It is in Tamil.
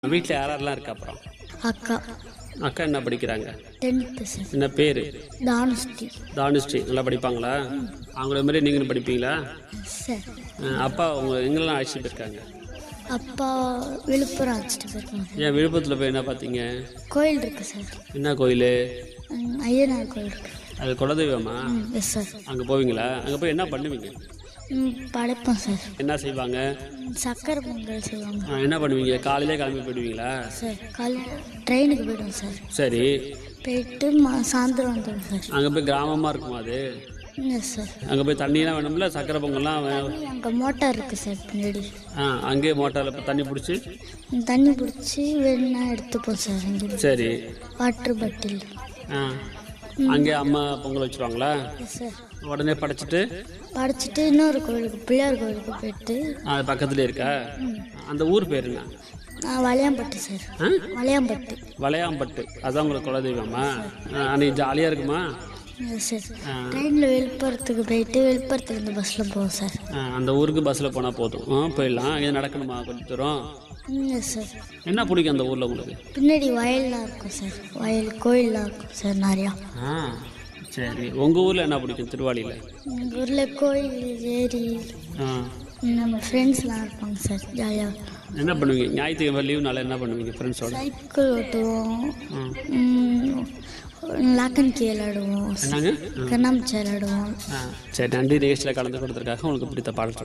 வீட்டில் யாரெல்லாம் இருக்கா அப்புறம் அக்கா அக்கா என்ன படிக்கிறாங்க டென்த்து சார் என்ன பேர் தானுஸ்ரீ தானுஸ்ரீ நல்லா படிப்பாங்களா அவங்கள மாதிரி நீங்களும் படிப்பீங்களா சார் அஹ் அப்பா உங்க எங்கெல்லாம் அழைச்சிட்டு போயிருக்காங்க அப்பா விழுப்புரம் அழைச்சிட்டு போயிருக்காங்க ஏன் விழுப்புரத்தில் போய் என்ன பார்த்தீங்க கோயில் இருக்கு சார் என்ன கோயில் ம், ஐயனார் கோயில் இருக்கு அது குலதெய்வமா ம் எஸ் சார் அங்கே போவீங்களா அங்கே போய் என்ன பண்ணுவீங்க ம் படைப்போம் சார் என்ன செய்வாங்க ம், சக்கரை பொங்கல் செய்வாங்க அஹ் என்ன பண்ணுவீங்க காலையிலே கிளம்பி போயிடுவீங்களா சார் காலையில் ட்ரெயினுக்கு போய்டுவோம் சார் சரி போயிட்டு மா சாயந்தரம் வந்துடுவோம் சார் அங்கே போய் கிராமமாக இருக்குமா அது ம் எஸ் சார் அங்கே போய் தண்ணியெலாம் வேணும்ல சக்கரை பொங்கல்லாம் வே- அங்கே மோட்டார் இருக்குது சார் பின்னாடி ஆ அங்கேயே மோட்டாரில் இப்போ தண்ணி பிடிச்சி ம், தண்ணி பிடிச்சி வேணும்னா எடுத்துப்போம் சார் இங்கே சரி வாட்டர் பாட்டில் ஆ அங்கே அம்மா பொங்கல் வச்சுருவாங்களா எஸ் சார் உடனே படைச்சிட்டு படைச்சிட்டு இன்னொரு கோயிலுக்கு பிள்ளையார் கோயிலுக்கு போயிட்டு அது பக்கத்துலேயே இருக்கா அந்த ஊர் பேர் என்ன நான் வளையாம்பட்டு சார் ஆ வளையாம்பட்டு வளையாம்பட்டு அதான் உங்களுக்கு குலதெய்வமா ஆ, அன்னைக்கு ஜாலியாக இருக்குமா எஸ் சார் ஆ. ட்ரெயினில் விழுப்புரத்துக்கு போயிட்டு விழுப்புரத்துலேருந்து பஸ்ஸில் போவோம் சார் ஆ, அந்த ஊருக்கு பஸ்ஸில் போனால் போதும் ஆ போயிடலாம் இது நடக்கணுமா கொஞ்சம் தூரம் ம் எஸ் சார் என்ன பிடிக்கும் அந்த ஊரில் உங்களுக்கு பின்னாடி வயல்லாம் இருக்கும் சார் வயல் கோயில்லாம் இருக்கும் சார் நிறையா ஆ சரி உங்கள் ஊரில் என்ன பிடிக்கும் திருவாளியில் எங்கள் ஊரில் கோயில் ஏரி ஆ நம்ம ஃப்ரெண்ட்ஸ்லாம் இருப்பாங்க சார் ஜாலியாக என்ன பண்ணுவீங்க ஞாயிற்றுக்கிழமை லீவ் நாள் என்ன பண்ணுவீங்க ஃப்ரெண்ட்ஸோட சைக்கிள் ஓட்டுவோம் ஆ ம், லாக்கன் கீ விளாடுவோம் என்னங்க கண்ணாமூச்சி விளாடுவோம் ஆ சரி நன்றி நிகழ்ச்சியில் கலந்து கொடுத்துருக்காக உங்களுக்கு பிடித்த பாடல்